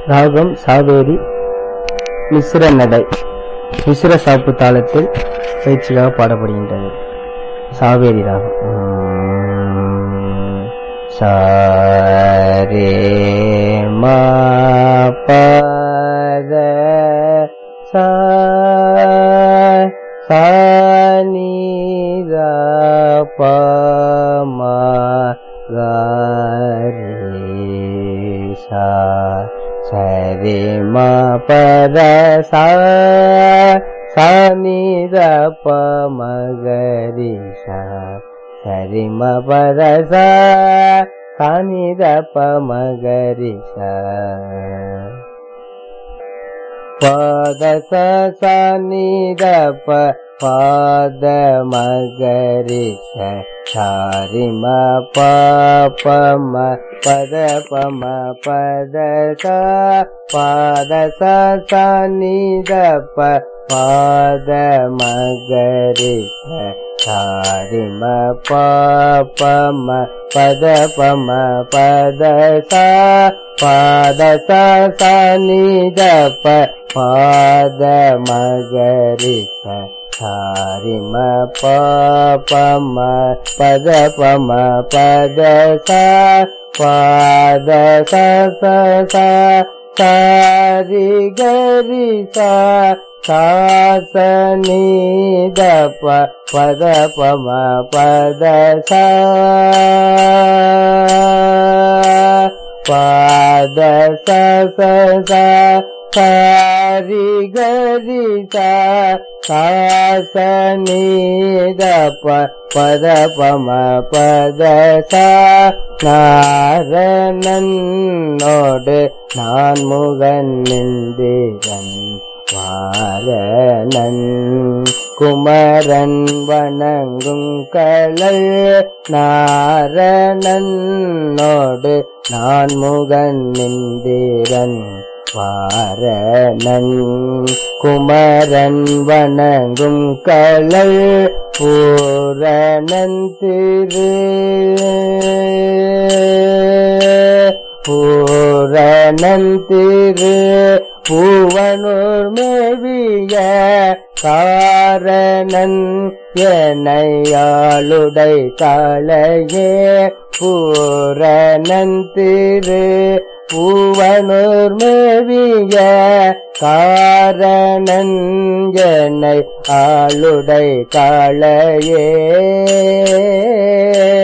ராகம் சாவேரி மிஸ்ர நடை மிஸ்ர சாப்பு தாளத்தில் பயிற்சியாக பாடப்படுகின்றது சாவேரி ராகம் உம். சாரே மா பத சா சானித ப ம க ரே சா சரி ம பத சா சானித ப ம க ரி சா சரி ம பத சா சானித ப ம க ரி சா பாத ச சானித ப பாத மகரி ச சாரி ம ப ப ம பத ப ம பத ச பாத ச சானித ப பாத மகரி ச சாரி ம ப ப ம பத ப ம பத ச பாத ச சானித ப பாத மகரி ச சாரி ம ப ப ம பத ப ம பத ச பாத ச ச ச சாரி கரி ச சாசனி த ப பத ப ம பத ச பாத ச ச ச சாரி கரி ச சாசனி த ப பத ப ம பத ச நாரணனோடு நான் முகன் நிந்திரன் மாரணன் குமரன் வணங்கும் கழல் நாரணனோடு நான் முகன் நிந்திரன் வாரணன் குமரன் வணங்கும் கழல் பூரணன் திரு பூரணன் திரு பூவனூர் மேவிய காரணன் எனையாளுடை காளையே பூரணன் திரு பூவனூர் மேவிய காரணன் என்னை ஆளுடை காளையே